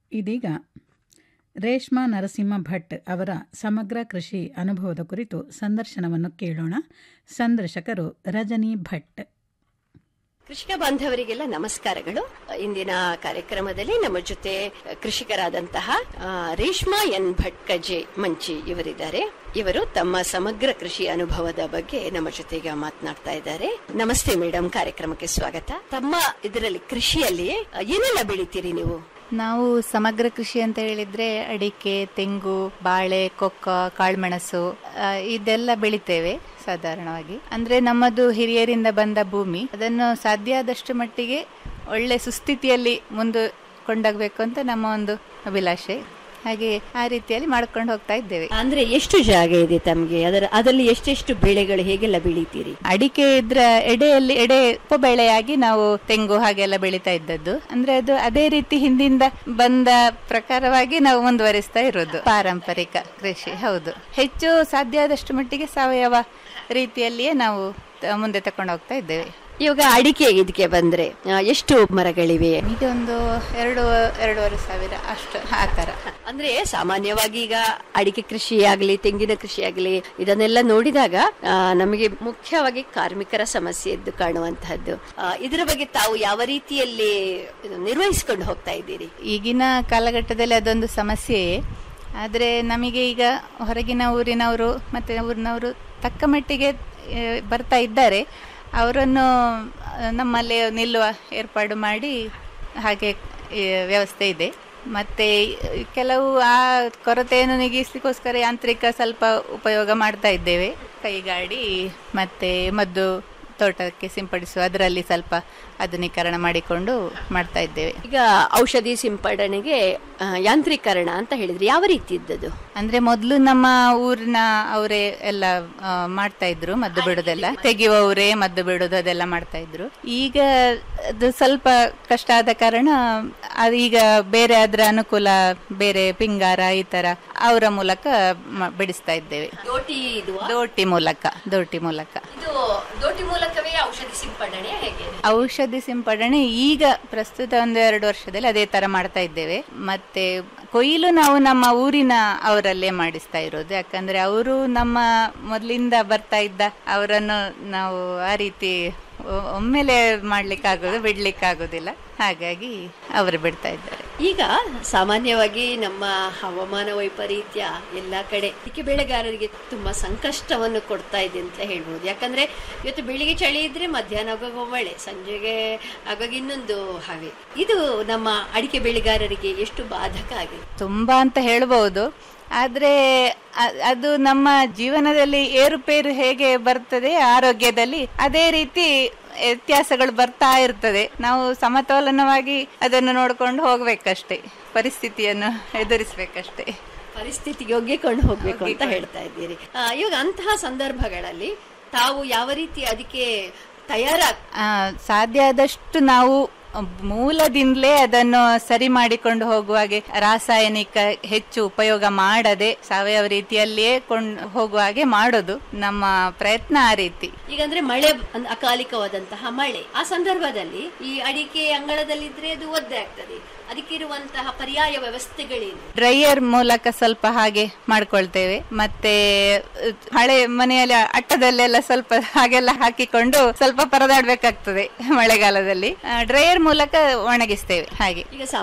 ಇದೀಗ ರೇಷ್ಮಾ ನರಸಿಂಹ ಭಟ್ ಅವರ ಸಮಗ್ರ ಕೃಷಿ ಅನುಭವದ ಕುರಿತು ಸಂದರ್ಶನವನ್ನು ಕೇಳೋಣ ಸಂದರ್ಶಕರು ರಜನಿ ಭಟ್ ಕೃಷಿಕ ಬಾಂಧವರಿಗೆಲ್ಲ ನಮಸ್ಕಾರಗಳು ಇಂದಿನ ಕಾರ್ಯಕ್ರಮದಲ್ಲಿ ನಮ್ಮ ಜೊತೆ ಕೃಷಿಕರಾದಂತಹ ಆ, ರೇಷ್ಮಾ ಎನ್ ಭಟ್ ಕಜೆ ಮಂಚಿ ಇವರಿದ್ದಾರೆ ಇವರು ತಮ್ಮ ಸಮಗ್ರ ಕೃಷಿ ಅನುಭವದ ಬಗ್ಗೆ ನಮ್ಮ ಜೊತೆಗೆ ಮಾತನಾಡ್ತಾ ಇದ್ದಾರೆ ನಮಸ್ತೆ ಮೇಡಮ್ ಕಾರ್ಯಕ್ರಮಕ್ಕೆ ಸ್ವಾಗತ ತಮ್ಮ ಇದರಲ್ಲಿ ಕೃಷಿಯಲ್ಲಿ ಆ, ಏನೆಲ್ಲ ಬೆಳಿತೀರಿ ನೀವು ನಾವು ಸಮಗ್ರ ಕೃಷಿ ಅಂತ ಹೇಳಿದ್ರೆ ಅಡಿಕೆ ತೆಂಗು ಬಾಳೆ ಕೊಕ್ಕ ಕಾಳುಮೆಣಸು ಆ, ಇದೆಲ್ಲ ಬೆಳಿತೇವೆ ಸಾಧಾರಣವಾಗಿ ಅಂದ್ರೆ ನಮ್ಮದು ಹಿರಿಯರಿಂದ ಬಂದ ಭೂಮಿ ಅದನ್ನು ಸಾಧ್ಯ ಆದಷ್ಟು ಮಟ್ಟಿಗೆ ಒಳ್ಳೆ ಸುಸ್ಥಿತಿಯಲ್ಲಿ ಮುಂದೆ ಕೊಂಡೋಗ್ಬೇಕು ಅಂತ ನಮ್ಮ ಒಂದು ಅಭಿಲಾಷೆ ಹಾಗೆ ಆ ರೀತಿಯಲ್ಲಿ ಮಾಡ್ಕೊಂಡು ಹೋಗ್ತಾ ಇದ್ದೇವೆ ಅಂದ್ರೆ ಎಷ್ಟು ಜಾಗ ಇದೆ ತಮಗೆ ಅದರ ಅದರಲ್ಲಿ ಎಷ್ಟೆಷ್ಟು ಬೆಳೆಗಳು ಹೇಗೆಲ್ಲ ಬೆಳಿತೀರಿ ಅಡಿಕೆ ಇದ್ರ ಎಡೆಯಲ್ಲಿ ಎಡೆ ಉಪಬೆಳೆಯಾಗಿ ನಾವು ತೆಂಗು ಹಾಗೆಲ್ಲ ಬೆಳೀತಾ ಇದ್ದದ್ದು ಅಂದ್ರೆ ಅದು ಅದೇ ರೀತಿ ಹಿಂದಿಂದ ಬಂದ ಪ್ರಕಾರವಾಗಿ ನಾವು ಮುಂದುವರಿಸ್ತಾ ಇರೋದು ಪಾರಂಪರಿಕ ಕೃಷಿ ಹೌದು ಹೆಚ್ಚು ಸಾಧ್ಯ ಆದಷ್ಟು ಮಟ್ಟಿಗೆ ಸಾವಯವ ರೀತಿಯಲ್ಲಿಯೇ ನಾವು ತ- ಮುಂದೆ ತಕೊಂಡು ಹೋಗ್ತಾ ಇದ್ದೇವೆ ಇವಾಗ ಅಡಿಕೆ ಇದಕ್ಕೆ ಬಂದ್ರೆ ಆ, ಎಷ್ಟು ಮರಗಳಿವೆ ಈಗ ಒಂದು ಎರಡು ಎರಡೂವರೆ ಸಾವಿರ ಅಷ್ಟು ಆ ತರ ಅಂದ್ರೆ ಸಾಮಾನ್ಯವಾಗಿ ಈಗ ಅಡಿಕೆ ಕೃಷಿ ಆಗಲಿ ತೆಂಗಿನ ಕೃಷಿ ಆಗಲಿ ಇದನ್ನೆಲ್ಲ ನೋಡಿದಾಗ ಆ, ನಮಗೆ ಮುಖ್ಯವಾಗಿ ಕಾರ್ಮಿಕರ ಸಮಸ್ಯೆ ಎದ್ದು ಕಾಣುವಂತಹದ್ದು ಆ, ಇದರ ಬಗ್ಗೆ ತಾವು ಯಾವ ರೀತಿಯಲ್ಲಿ ಇದು ನಿರ್ವಹಿಸಿಕೊಂಡು ಹೋಗ್ತಾ ಇದ್ದೀರಿ ಈಗಿನ ಕಾಲಘಟ್ಟದಲ್ಲಿ ಅದೊಂದು ಸಮಸ್ಯೆಯೇ ಆದರೆ ನಮಗೆ ಈಗ ಹೊರಗಿನ ಊರಿನವರು ಮತ್ತು ಊರಿನವರು ತಕ್ಕ ಮಟ್ಟಿಗೆ ಆ, ಬರ್ತಾ ಇದ್ದಾರೆ ಅವರನ್ನು ಆ, ನಮ್ಮಲ್ಲಿ ನಿಲ್ಲುವ ಏರ್ಪಾಡು ಮಾಡಿ ಹಾಗೆ ಈ, ವ್ಯವಸ್ಥೆ ಇದೆ ಮತ್ತು ಕೆಲವು ಆ ಕೊರತೆಯನ್ನು ನೀಗಿಸ್ಲಿಕ್ಕೋಸ್ಕರ ಯಾಂತ್ರಿಕ ಸ್ವಲ್ಪ ಉಪಯೋಗ ಮಾಡ್ತಾ ಇದ್ದೇವೆ ಕೈಗಾಡಿ ಮತ್ತು ಮದ್ದು ತೋಟಕ್ಕೆ ಸಿಂಪಡಿಸುವ ಅದರಲ್ಲಿ ಸ್ವಲ್ಪ ಆಧುನೀಕರಣ ಮಾಡಿಕೊಂಡು ಮಾಡ್ತಾ ಇದ್ದೇವೆ ಈಗ ಔಷಧಿ ಸಿಂಪಡಣೆಗೆ ಆ, ಯಾಂತ್ರೀಕರಣ ಅಂತ ಹೇಳಿದ್ರೆ ಯಾವ ರೀತಿ ಇದ್ದದ್ದು ಅಂದ್ರೆ ಮೊದಲು ನಮ್ಮ ಊರಿನ ಅವರೇ ಎಲ್ಲ ಆ, ಮಾಡ್ತಾ ಇದ್ರು ಮದ್ದು ಬಿಡೋದೆಲ್ಲ ತೆಗೆಯುವವರೇ ಮದ್ದು ಬಿಡೋದು ಅದೆಲ್ಲ ಮಾಡ್ತಾ ಇದ್ರು ಈಗ ಅದು ಸ್ವಲ್ಪ ಕಷ್ಟ ಆದ ಕಾರಣ ಅದು ಈಗ ಬೇರೆ ಅದರ ಅನುಕೂಲ ಬೇರೆ ಪಿಂಗಾರ ಈ ತರ ಅವರ ಮೂಲಕ ಮ- ಬಿಡಿಸ್ತಾ ಇದ್ದೇವೆ ದೋಟಿ ಇದು ದೋಟಿ ಮೂಲಕ ದೋಟಿ ಮೂಲಕ ಇದು ದೋಟಿ ಮೂಲಕವೇ ಔಷಧಿ ಸಿಂಪಡಣೆ ಹೇಗೆ ಔಷಧಿ ಸಿಂಪಡಣೆ ಈಗ ಪ್ರಸ್ತುತ ಒಂದು ಎರಡು ವರ್ಷದಲ್ಲಿ ಅದೇ ತರ ಮಾಡ್ತಾ ಇದ್ದೇವೆ ಮತ್ತೆ ಕೊಯ್ಲು ನಾವು ನಮ್ಮ ಊರಿನ ಅವರಲ್ಲೇ ಮಾಡಿಸ್ತಾ ಇರೋದು ಯಾಕಂದ್ರೆ ಅವರು ನಮ್ಮ ಮೊದಲಿಂದ ಬರ್ತಾ ಇದ್ದ ಅವರನ್ನು ನಾವು ಆ ರೀತಿ ಒ- ಒಮ್ಮೆಲೆ ಮಾಡ್ಲಿಕ್ಕಾಗೋದು ಬಿಡ್ಲಿಕ್ಕಾಗೋದಿಲ್ಲ ಹಾಗಾಗಿ ಅವರು ಬಿಡ್ತಾ ಇದ್ದಾರೆ ಈಗ ಸಾಮಾನ್ಯವಾಗಿ ನಮ್ಮ ಹವಾಮಾನ ವೈಪರೀತ್ಯ ಎಲ್ಲ ಕಡೆ ಅಡಿಕೆ ಬೆಳೆಗಾರರಿಗೆ ತುಂಬಾ ಸಂಕಷ್ಟವನ್ನು ಕೊಡ್ತಾ ಇದೆ ಅಂತ ಹೇಳ್ಬೋದು ಯಾಕಂದ್ರೆ ಇವತ್ತು ಬೆಳಿಗ್ಗೆ ಚಳಿ ಇದ್ರೆ ಮಧ್ಯಾಹ್ನ ಆಗುವಾಗ ಮಳೆ ಸಂಜೆಗೆ ಆಗಾಗ ಇನ್ನೊಂದು ಹಾಗೆ ಇದು ನಮ್ಮ ಅಡಿಕೆ ಬೆಳೆಗಾರರಿಗೆ ಎಷ್ಟು ಬಾಧಕ ಆಗಿದೆ ತುಂಬಾ ಅಂತ ಹೇಳ್ಬಹುದು ಆದ್ರೆ ಅ- ಅದು ನಮ್ಮ ಜೀವನದಲ್ಲಿ ಏರುಪೇರು ಹೇಗೆ ಬರ್ತದೆ ಆರೋಗ್ಯದಲ್ಲಿ ಅದೇ ರೀತಿ ವ್ಯತ್ಯಾಸಗಳು ಬರ್ತಾ ಇರ್ತದೆ ನಾವು ಸಮತೋಲನವಾಗಿ ಅದನ್ನು ನೋಡ್ಕೊಂಡು ಹೋಗ್ಬೇಕಷ್ಟೇ ಪರಿಸ್ಥಿತಿಯನ್ನು ಎದುರಿಸ್ಬೇಕಷ್ಟೇ ಪರಿಸ್ಥಿತಿಗೆ ಒಗ್ಗಿಕೊಂಡು ಹೋಗ್ಬೇಕು ಅಂತ ಹೇಳ್ತಾ ಇದ್ದೀರಿ ಆ, ಇವಾಗ ಅಂತಹ ಸಂದರ್ಭಗಳಲ್ಲಿ ತಾವು ಯಾವ ರೀತಿ ಅದಕ್ಕೆ ತಯಾರಾಗ್ ಆ, ಸಾಧ್ಯ ಆದಷ್ಟು ನಾವು ಮೂಲದಿಂದಲೇ ಅದನ್ನು ಸರಿ ಮಾಡಿಕೊಂಡು ಹೋಗುವಾಗೆ ರಾಸಾಯನಿಕ ಹೆಚ್ಚು ಉಪಯೋಗ ಮಾಡದೆ ಸಾವಯವ ರೀತಿಯಲ್ಲಿಯೇ ಕೊಂಡು ಹೋಗುವ ಹಾಗೆ ಮಾಡೋದು ನಮ್ಮ ಪ್ರಯತ್ನ ಆ ರೀತಿ ಈಗಂದ್ರೆ ಮಳೆ ಅಂದ್- ಅಕಾಲಿಕವಾದಂತಹ ಮಳೆ ಆ ಸಂದರ್ಭದಲ್ಲಿ ಈ ಅಡಿಕೆ ಅಂಗಳದಲ್ಲಿದ್ರೆ ಅದು ಒದ್ದೆ ಆಗ್ತದೆ ಅದಕ್ಕಿರುವಂತಹ ಪರ್ಯಾಯ ವ್ಯವಸ್ಥೆಗಳೇನು ಡ್ರೈಯರ್ ಮೂಲಕ ಸ್ವಲ್ಪ ಹಾಗೆ ಮಾಡ್ಕೊಳ್ತೇವೆ ಮತ್ತೆ ಅಹ್, ಹಳೆ ಮನೆಯಲ್ಲಿ ಅಟ್ಟದಲ್ಲೆಲ್ಲ ಸ್ವಲ್ಪ ಹಾಗೆಲ್ಲ ಹಾಕಿಕೊಂಡು ಸ್ವಲ್ಪ ಪರದಾಡ್ಬೇಕಾಗ್ತದೆ ಮಳೆಗಾಲದಲ್ಲಿ ಡ್ರೈಯರ್ ಮೂಲಕ ಒಣಗಿಸ್ತೇವೆ ಹಾಗೆ ಈಗ